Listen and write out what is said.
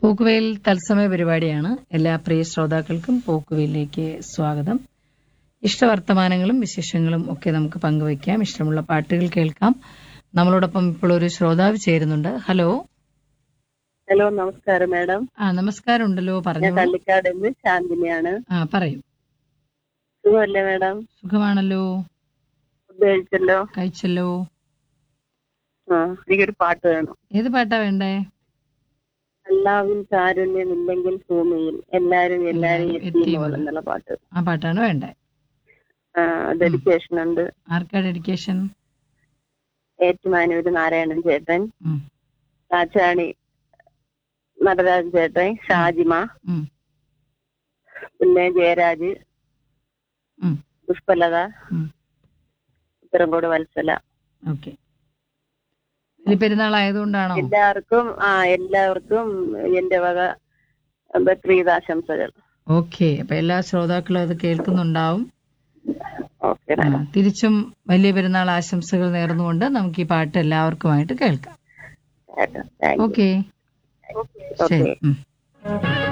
പോക്കുവെയിൽ തത്സമയ പരിപാടിയാണ് എല്ലാ പ്രിയ ശ്രോതാക്കൾക്കും പോക്കുവെയിലേക്ക് സ്വാഗതം ഇഷ്ടവർത്തമാനങ്ങളും വിശേഷങ്ങളും ഒക്കെ നമുക്ക് പങ്കുവയ്ക്കാം ഇഷ്ടമുള്ള പാട്ടുകൾ കേൾക്കാം നമ്മളോടൊപ്പം ഇപ്പോൾ ഒരു ശ്രോതാവ് ചേരുന്നുണ്ട് ഹലോ ഹലോ നമസ്കാരം മാഡം ആ നമസ്കാരം ഉണ്ടല്ലോ ഞാൻ പറഞ്ഞു കള്ളിക്കാട് നിന്ന് ശാന്തിനിയാണ് ആ പറയൂ സുഖമല്ലേ മാഡം സുഖമാണല്ലോ ഫുഡ് കഴിച്ചല്ലോ കഴിച്ചല്ലോ ആ എനിക്കൊരു പാട്ട് വേണം ഏത് പാട്ടാ വേണ്ടേ എല്ലാവിൽ കാരുണ്യമില്ലെങ്കിൽ ഭൂമിയിൽ എല്ലാരും എല്ലാരും എല്ലാരും എത്തി എത്തിയും എന്നുള്ള പാട്ട് ആ പാട്ടാണ് വേണ്ടേ ആ ഡെഡിക്കേഷൻ ഉണ്ട് ആർക്കാ ഡെഡിക്കേഷൻ ഏറ്റുമാനൂര് നാരായണൻ ചേട്ടൻ ഉം, കാച്ചാണി നടരാജൻ ചേട്ടൻ ഷാജിമ ഉം, പിന്നെ ജയരാജ് ഉം, പുഷ്പലത ഉം. ഉത്തരങ്കോട് വത്സല ഓക്കെ ബലിപ്പെരുന്നാൾ ആയതുകൊണ്ടാണോ എല്ലാവർക്കും ആ എല്ലാവർക്കും എന്റെ വക ബക്രീദ് ആശംസകൾ ഓക്കെ അപ്പൊ എല്ലാ ശ്രോതാക്കളും അത് കേൾക്കുന്നുണ്ടാവും ഓക്കെ ആ, തിരിച്ചും വലിയ പെരുന്നാൾ ആശംസകൾ നേർന്നുകൊണ്ട് നമുക്ക് ഈ പാട്ട് എല്ലാവർക്കുമായിട്ട് കേൾക്കാം താങ്ക് യു ഓക്കെ ശരി ഓക്കെ ഉം.